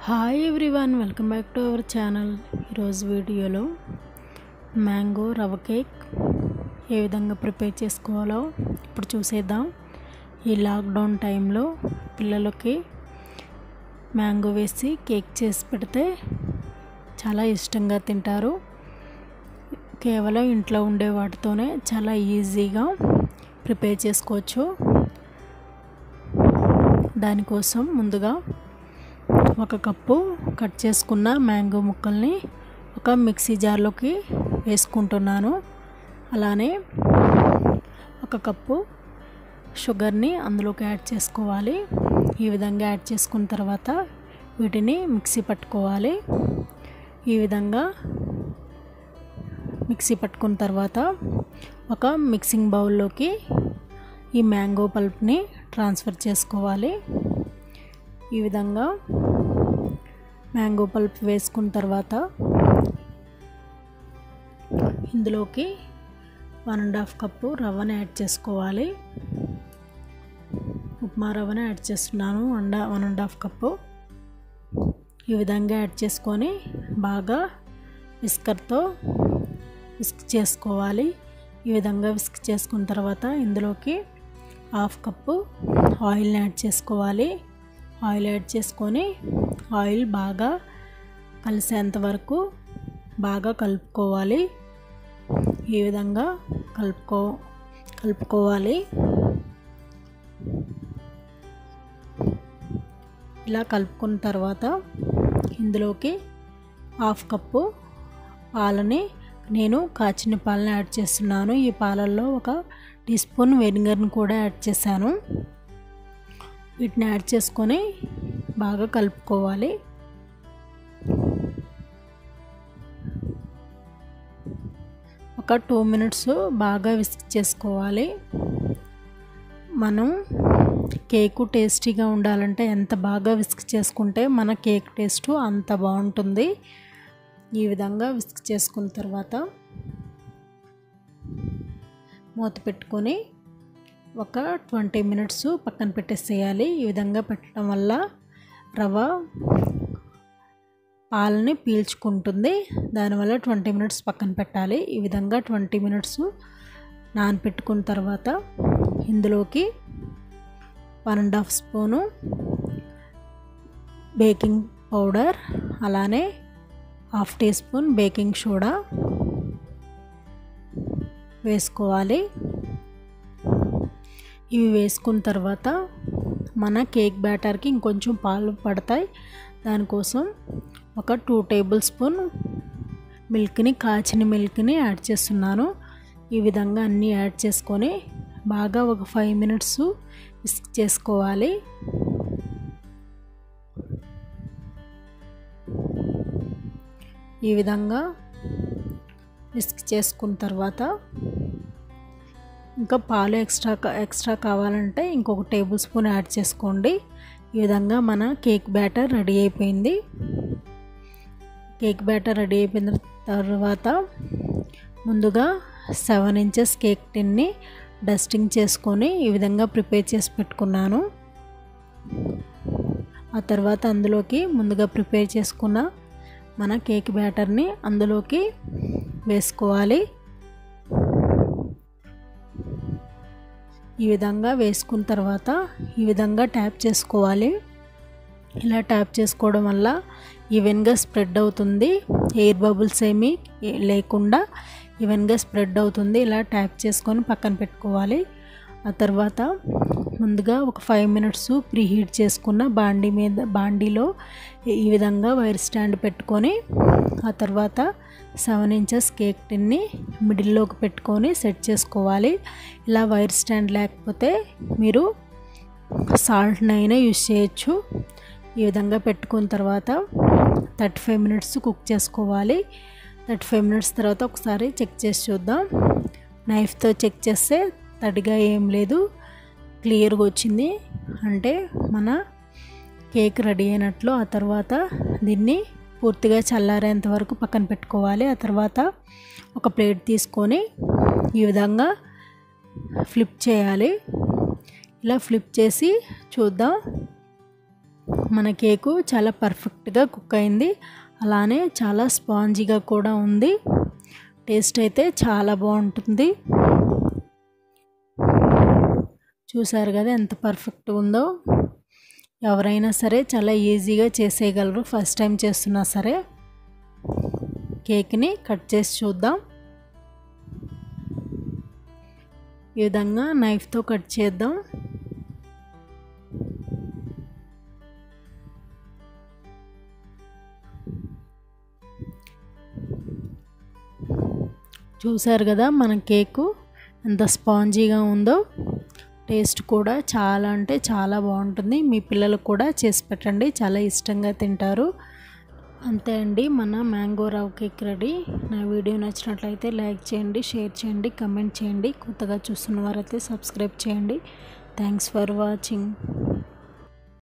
hi everyone welcome back to our channel ఈరోజు వీడియోలో mango రవ్వ కేక్ ఏ విధంగా ప్రిపేర్ చేసుకోవాలో ఇప్పుడు చూసేద్దాం ఈ లాక్డౌన్ టైంలో పిల్లలకి మ్యాంగో వేసి కేక్ చేసి పెడితే చాలా ఇష్టంగా తింటారు కేవలం ఇంట్లో ఉండే వాటితోనే చాలా ఈజీగా ప్రిపేర్ చేసుకోవచ్చు దానికోసం ముందుగా ఒక కప్పు కట్ చేసుకున్న మ్యాంగో ముక్కల్ని ఒక మిక్సీ జార్లోకి వేసుకుంటున్నాను అలానే ఒక కప్పు షుగర్ని అందులోకి యాడ్ చేసుకోవాలి ఈ విధంగా యాడ్ చేసుకున్న తర్వాత వీటిని మిక్సీ పట్టుకోవాలి ఈ విధంగా మిక్సీ పట్టుకున్న తర్వాత ఒక మిక్సింగ్ బౌల్లోకి ఈ మ్యాంగో పల్ప్ని ట్రాన్స్ఫర్ చేసుకోవాలి ఈ విధంగా మ్యాంగో పల్ప్ వేసుకున్న తర్వాత ఇందులోకి వన్ అండ్ హాఫ్ కప్పు రవ్వని యాడ్ చేసుకోవాలి ఉప్మా రవ్వని యాడ్ చేస్తున్నాను one one and half cup ఈ విధంగా యాడ్ చేసుకొని బాగా విస్కర్తో విస్క్ చేసుకోవాలి ఈ విధంగా విస్క్ చేసుకున్న తర్వాత ఇందులోకి హాఫ్ కప్పు ఆయిల్ని యాడ్ చేసుకోవాలి ఆయిల్ యాడ్ చేసుకొని ఆయిల్ బాగా కలిసేంత వరకు బాగా కలుపుకోవాలి ఈ విధంగా కలుపుకో కలుపుకోవాలి ఇలా కలుపుకున్న తర్వాత ఇందులోకి హాఫ్ కప్పు పాలని నేను కాచిన పాలని యాడ్ చేస్తున్నాను ఈ పాలల్లో ఒక టీ స్పూన్ వెనిగర్ని కూడా యాడ్ చేశాను వీటిని యాడ్ చేసుకొని బాగా కలుపుకోవాలి ఒక టూ మినిట్స్ బాగా విస్క్ చేసుకోవాలి మనం కేకు టేస్టీగా ఉండాలంటే ఎంత బాగా విస్క్ చేసుకుంటే మన కేక్ టేస్ట్ అంత బాగుంటుంది ఈ విధంగా విస్క్ చేసుకున్న తర్వాత మూత పెట్టుకొని ఒక ట్వంటీ మినిట్స్ పక్కన పెట్టేసేయాలి ఈ విధంగా పెట్టడం వల్ల రవ్వ పాలని పీల్చుకుంటుంది దానివల్ల ట్వంటీ మినిట్స్ పక్కన పెట్టాలి ఈ విధంగా ట్వంటీ మినిట్స్ నానపెట్టుకున్న తర్వాత ఇందులోకి one and half spoon baking powder అలానే half tea spoon baking soda వేసుకోవాలి ఇవి వేసుకున్న తర్వాత మన కేక్ బ్యాటర్కి ఇంకొంచెం పాలు పడతాయి దానికోసం ఒక టూ టేబుల్ స్పూన్ మిల్క్ని కాచిన మిల్క్ని యాడ్ చేస్తున్నాను ఈ విధంగా అన్నీ యాడ్ చేసుకొని బాగా ఒక ఫైవ్ మినిట్స్ విస్క్ చేసుకోవాలి ఈ విధంగా విస్క్ చేసుకున్న తర్వాత ఇంకా పాలు ఎక్స్ట్రా ఎక్స్ట్రా కావాలంటే ఇంకొక టేబుల్ స్పూన్ యాడ్ చేసుకోండి ఈ విధంగా మన కేక్ బ్యాటర్ రెడీ అయిపోయింది కేక్ బ్యాటర్ రెడీ అయిపోయిన తర్వాత ముందుగా సెవెన్ ఇంచెస్ కేక్ టిన్ని డస్టింగ్ చేసుకొని ఈ విధంగా ప్రిపేర్ చేసి పెట్టుకున్నాను ఆ తర్వాత అందులోకి ముందుగా ప్రిపేర్ చేసుకున్న మన కేక్ బ్యాటర్ని అందులోకి వేసుకోవాలి ఈ విధంగా వేసుకున్న తర్వాత ఈ విధంగా ట్యాప్ చేసుకోవాలి ఇలా ట్యాప్ చేసుకోవడం వల్ల ఈవెన్గా స్ప్రెడ్ అవుతుంది ఎయిర్ బబుల్స్ ఏమీ లేకుండా ఈవెన్గా స్ప్రెడ్ అవుతుంది ఇలా ట్యాప్ చేసుకొని పక్కన పెట్టుకోవాలి ఆ తర్వాత ముందుగా ఒక ఫైవ్ మినిట్స్ ప్రీ హీట్ చేసుకున్న బాండీ మీద బాండీలో ఈ విధంగా వైర్ స్టాండ్ పెట్టుకొని ఆ తర్వాత సెవెన్ ఇంచెస్ కేక్ టిన్ని మిడిల్లోకి పెట్టుకొని సెట్ చేసుకోవాలి ఇలా వైర్ స్టాండ్ లేకపోతే మీరు సాల్ట్ని అయినా యూస్ చేయొచ్చు ఈ విధంగా పెట్టుకున్న తర్వాత థర్టీ ఫైవ్ మినిట్స్ కుక్ చేసుకోవాలి థర్టీ ఫైవ్ మినిట్స్ తర్వాత ఒకసారి చెక్ చేసి చూద్దాం నైఫ్తో చెక్ చేస్తే తడిగా ఏం లేదు క్లియర్గా వచ్చింది అంటే మన కేక్ రెడీ అయినట్లు ఆ తర్వాత దీన్ని పూర్తిగా చల్లారేంత వరకు పక్కన పెట్టుకోవాలి ఆ తర్వాత ఒక ప్లేట్ తీసుకొని ఈ విధంగా ఫ్లిప్ చేయాలి ఇలా ఫ్లిప్ చేసి చూద్దాం మన కేకు చాలా పర్ఫెక్ట్గా కుక్ అయింది అలానే చాలా స్పాంజీగా కూడా ఉంది టేస్ట్ అయితే చాలా బాగుంటుంది చూసారు కదా ఎంత పర్ఫెక్ట్గా ఉందో ఎవరైనా సరే చాలా ఈజీగా చేసేయగలరు ఫస్ట్ టైం చేస్తున్నా సరే కేక్ని కట్ చేసి చూద్దాం ఈ విధంగా నైఫ్తో కట్ చేద్దాం చూసారు కదా మన కేకు ఎంత స్పాంజీగా ఉందో టేస్ట్ కూడా చాలా అంటే చాలా బాగుంటుంది మీ పిల్లలకు కూడా చేసి పెట్టండి చాలా ఇష్టంగా తింటారు అంతే అండి మన మ్యాంగో రవ్ కేక్ రెడీ నా వీడియో నచ్చినట్లయితే లైక్ చేయండి షేర్ చేయండి కమెంట్ చేయండి కొత్తగా చూస్తున్న వారైతే సబ్స్క్రైబ్ చేయండి థ్యాంక్స్ ఫర్ వాచింగ్